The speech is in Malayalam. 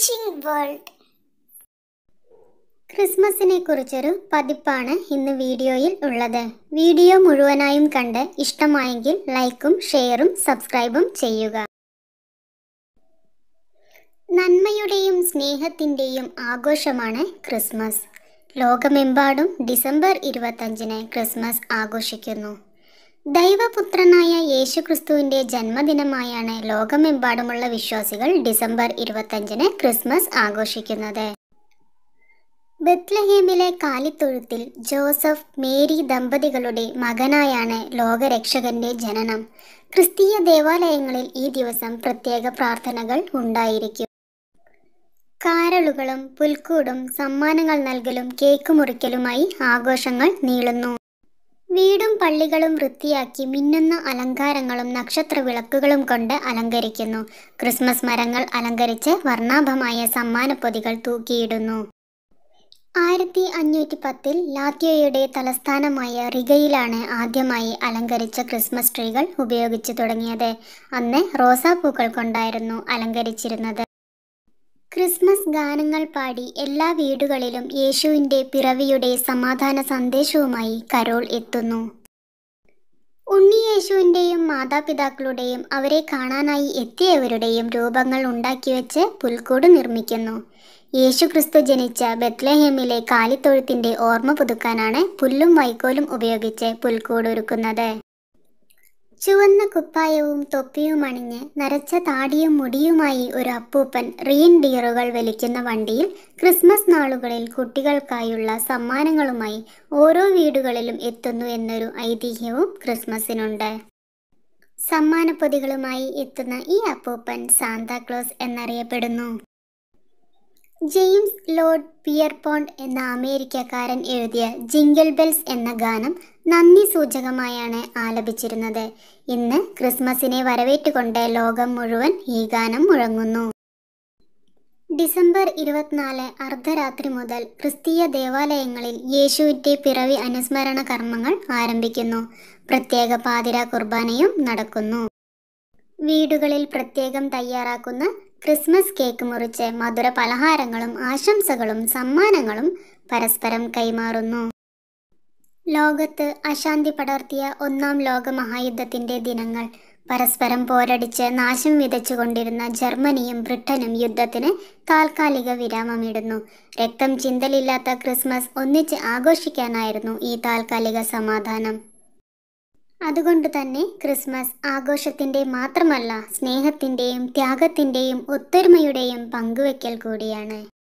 ടീച്ചിങ് വേൾഡ് ക്രിസ്മസിനെ കുറിച്ചൊരു പതിപ്പാണ് ഇന്ന് വീഡിയോയിൽ ഉള്ളത് വീഡിയോ മുഴുവനായും കണ്ട് ഇഷ്ടമായെങ്കിൽ ലൈക്കും ഷെയറും സബ്സ്ക്രൈബും ചെയ്യുക നന്മയുടെയും സ്നേഹത്തിൻ്റെയും ആഘോഷമാണ് ക്രിസ്മസ് ലോകമെമ്പാടും ഡിസംബർ ഇരുപത്തഞ്ചിന് ക്രിസ്മസ് ആഘോഷിക്കുന്നു ദൈവപുത്രനായ യേശുക്രിസ്തുവിൻ്റെ ജന്മദിനമായാണ് ലോകമെമ്പാടുമുള്ള വിശ്വാസികൾ ഡിസംബർ ഇരുപത്തഞ്ചിന് ക്രിസ്മസ് ആഘോഷിക്കുന്നത് ബത്ലഹേമിലെ കാലിത്തൊഴുത്തിൽ ജോസഫ് മേരി ദമ്പതികളുടെ മകനായാണ് ലോകരക്ഷകന്റെ ജനനം ക്രിസ്തീയ ദേവാലയങ്ങളിൽ ഈ ദിവസം പ്രത്യേക പ്രാർത്ഥനകൾ ഉണ്ടായിരിക്കും കാരളുകളും പുൽക്കൂടും സമ്മാനങ്ങൾ നൽകലും കേക്ക് മുറിക്കലുമായി ആഘോഷങ്ങൾ നീളുന്നു വീടും പള്ളികളും വൃത്തിയാക്കി മിന്നുന്ന അലങ്കാരങ്ങളും നക്ഷത്ര വിളക്കുകളും കൊണ്ട് അലങ്കരിക്കുന്നു ക്രിസ്മസ് മരങ്ങൾ അലങ്കരിച്ച് വർണ്ണാഭമായ സമ്മാനപ്പൊതികൾ തൂക്കിയിടുന്നു ആയിരത്തി അഞ്ഞൂറ്റി പത്തിൽ ലാത്യോയുടെ തലസ്ഥാനമായ റിഗയിലാണ് ആദ്യമായി അലങ്കരിച്ച ക്രിസ്മസ് ട്രീകൾ ഉപയോഗിച്ചു തുടങ്ങിയത് അന്ന് റോസാപ്പൂക്കൾ കൊണ്ടായിരുന്നു അലങ്കരിച്ചിരുന്നത് ക്രിസ്മസ് ഗാനങ്ങൾ പാടി എല്ലാ വീടുകളിലും യേശുവിൻ്റെ പിറവിയുടെ സമാധാന സന്ദേശവുമായി കരോൾ എത്തുന്നു ഉണ്ണിയേശുവിൻ്റെയും മാതാപിതാക്കളുടെയും അവരെ കാണാനായി എത്തിയവരുടെയും രൂപങ്ങൾ ഉണ്ടാക്കിവെച്ച് പുൽക്കൂട് നിർമ്മിക്കുന്നു യേശുക്രിസ്തു ജനിച്ച ബത്ലഹേമിലെ കാലിത്തൊഴുത്തിന്റെ ഓർമ്മ പുതുക്കാനാണ് പുല്ലും വൈക്കോലും ഉപയോഗിച്ച് പുൽക്കൂട് ഒരുക്കുന്നത് ചുവന്ന കുപ്പായവും തൊപ്പിയും അണിഞ്ഞ് നരച്ച താടിയും മുടിയുമായി ഒരു അപ്പൂപ്പൻ റീൻ ഡിയറുകൾ വലിക്കുന്ന വണ്ടിയിൽ ക്രിസ്മസ് നാളുകളിൽ കുട്ടികൾക്കായുള്ള സമ്മാനങ്ങളുമായി ഓരോ വീടുകളിലും എത്തുന്നു എന്നൊരു ഐതിഹ്യവും ക്രിസ്മസിനുണ്ട് സമ്മാനപ്പൊതികളുമായി എത്തുന്ന ഈ അപ്പൂപ്പൻ സാന്താക്ലോസ് എന്നറിയപ്പെടുന്നു ജെയിംസ് ലോർഡ് പിയർപോണ്ട് എന്ന അമേരിക്കക്കാരൻ എഴുതിയ ജിംഗിൾ ബെൽസ് എന്ന ഗാനം നന്ദി സൂചകമായാണ് ആലപിച്ചിരുന്നത് ഇന്ന് ക്രിസ്മസിനെ വരവേറ്റുകൊണ്ട് ലോകം മുഴുവൻ ഈ ഗാനം മുഴങ്ങുന്നു ഡിസംബർ ഇരുപത്തിനാല് അർദ്ധരാത്രി മുതൽ ക്രിസ്തീയ ദേവാലയങ്ങളിൽ യേശുവിൻ്റെ പിറവി അനുസ്മരണ കർമ്മങ്ങൾ ആരംഭിക്കുന്നു പ്രത്യേക പാതിര കുർബാനയും നടക്കുന്നു വീടുകളിൽ പ്രത്യേകം തയ്യാറാക്കുന്ന ക്രിസ്മസ് കേക്ക് മുറിച്ച് മധുര പലഹാരങ്ങളും ആശംസകളും സമ്മാനങ്ങളും പരസ്പരം കൈമാറുന്നു ലോകത്ത് അശാന്തി പടർത്തിയ ഒന്നാം ലോക മഹായുദ്ധത്തിന്റെ ദിനങ്ങൾ പരസ്പരം പോരടിച്ച് നാശം വിതച്ചുകൊണ്ടിരുന്ന ജർമ്മനിയും ബ്രിട്ടനും യുദ്ധത്തിന് താൽക്കാലിക വിരാമമിടുന്നു രക്തം ചിന്തലില്ലാത്ത ക്രിസ്മസ് ഒന്നിച്ച് ആഘോഷിക്കാനായിരുന്നു ഈ താൽക്കാലിക സമാധാനം അതുകൊണ്ട് തന്നെ ക്രിസ്മസ് ആഘോഷത്തിൻ്റെ മാത്രമല്ല സ്നേഹത്തിൻ്റെയും ത്യാഗത്തിൻ്റെയും ഒത്തൊരുമയുടെയും പങ്കുവെക്കൽ കൂടിയാണ്